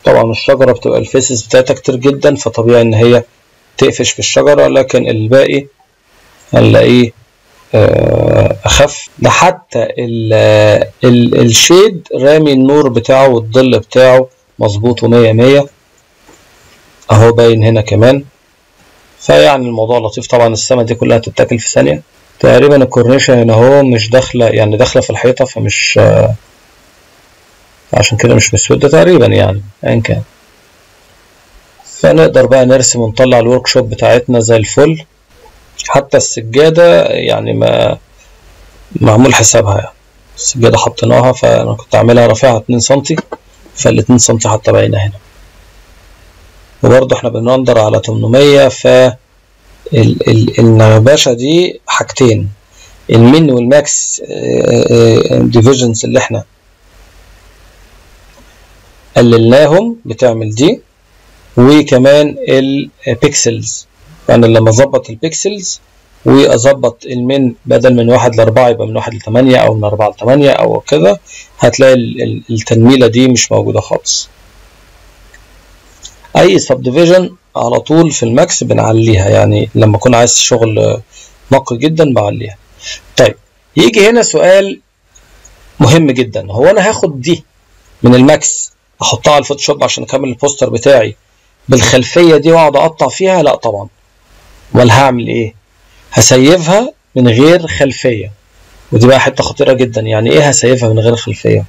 طبعا الشجرة بتبقى الفيسز بتاعتها كتير جدا فطبيعي ان هي تقفش في الشجرة لكن الباقي هنلاقيه آه، اخف ده حتى ال ال الشيد رامي النور بتاعه والظل بتاعه مظبوط ومية مية اهو باين هنا كمان فيعني الموضوع لطيف طبعا السما دي كلها تتاكل في ثانية تقريبا الكورنيشة هنا اهو مش داخلة يعني داخلة في الحيطة فمش آه، عشان كده مش مسودة تقريبا يعني ايا كان فنقدر بقى نرسم ونطلع الورك شوب بتاعتنا زي الفل حتى السجادة يعني ما معمول حسابها يعني السجادة حطيناها فأنا كنت عاملها رافعها 2 سنتي فال 2 سنتي حتى باينة هنا وبرضه احنا بنندر على 800 ف ال- ال- النباشة دي حاجتين المين والماكس ديفيجنز اللي احنا قللناهم بتعمل دي وكمان البيكسلز يعني لما اظبط البيكسلز واظبط المن بدل من واحد لاربعة يبقى من واحد لثمانية او من اربعة لثمانية او كده هتلاقي ال- ال- التنميلة دي مش موجودة خالص اي سب ديفيجن على طول في الماكس بنعليها يعني لما اكون عايز شغل نقي جدا بعليها طيب يجي هنا سؤال مهم جدا هو انا هاخد دي من الماكس احطها على الفوتوشوب عشان اكمل البوستر بتاعي بالخلفيه دي واقعد اقطع فيها لا طبعا امال هعمل ايه هسيفها من غير خلفيه ودي بقى حته خطيره جدا يعني ايه هسيفها من غير خلفيه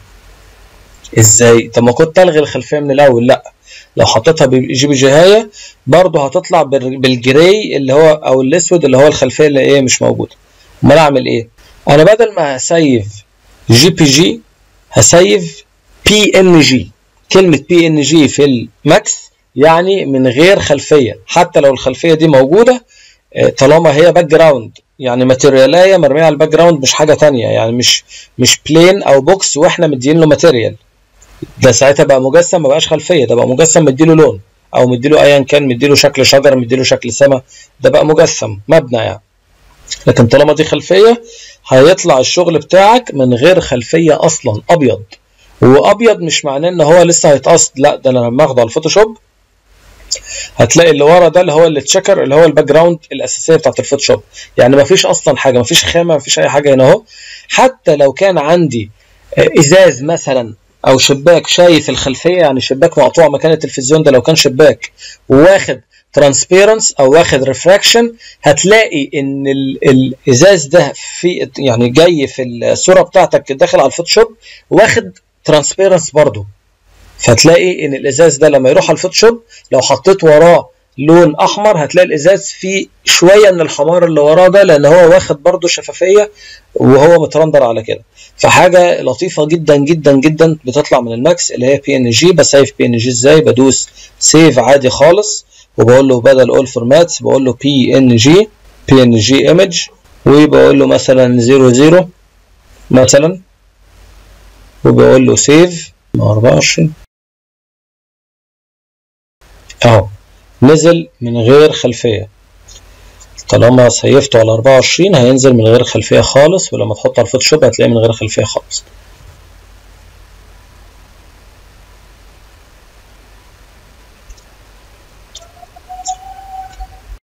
ازاي طب ما كنت الغي الخلفيه من الاول لا لو حطيتها بجي بي جهايه برضه هتطلع بال- بالجراي اللي هو او الاسود اللي هو الخلفيه اللي ايه مش موجوده امال اعمل ايه انا بدل ما هسيف جي بي جي هسيف بي ان جي كلمه بي ان جي في الماكس يعني من غير خلفيه حتى لو الخلفيه دي موجوده آه، طالما هي باك جراوند يعني ماتيريالايه مرميه على الباك جراوند مش حاجه تانية يعني مش مش بلين او بوكس واحنا مدين له ماتيريال ده ساعتها بقى مجسم ما بقاش خلفيه ده بقى مجسم مديله لون او مديله ايا كان مديله شكل شجره مديله شكل سما ده بقى مجسم مبنى يعني لكن طالما دي خلفيه هيطلع الشغل بتاعك من غير خلفيه اصلا ابيض وابيض مش معناه ان هو لسه هيتقصد لا ده انا لما اخده على الفوتوشوب هتلاقي اللي ورا ده اللي هو اللي تشيكر اللي هو الباك جراوند الاساسيه بتاعت الفوتوشوب يعني ما فيش اصلا حاجه ما فيش خامه ما فيش اي حاجه هنا اهو حتى لو كان عندي آه، ازاز مثلا او شباك شايف الخلفيه يعني شباك مقطوع مكان التلفزيون ده لو كان شباك وواخد ترانسبيرنس او واخد ريفراكشن هتلاقي ان ال- الازاز ده في يعني جاي في الصوره بتاعتك داخل على الفوتوشوب واخد ترانسبيرنس برضو فتلاقي ان الازاز ده لما يروح على الفوتوشوب لو حطيت وراه لون احمر هتلاقي الازاز فيه شويه من الحمار اللي وراه ده لان هو واخد برضو شفافيه وهو مترندر على كده فحاجه لطيفه جدا جدا جدا بتطلع من الماكس اللي هي بي ان جي بسيف بي ان جي ازاي بدوس سيف عادي خالص وبقول له بدل اول فورماتس بقول له بي ان جي بي ان جي ايمج وبقول له مثلا 00 مثلا وبقول له سيف 24 اهو نزل من غير خلفية طالما سيفته على 24 هينزل من غير خلفية خالص ولما تحطه على الفوتوشوب هتلاقيه من غير خلفية خالص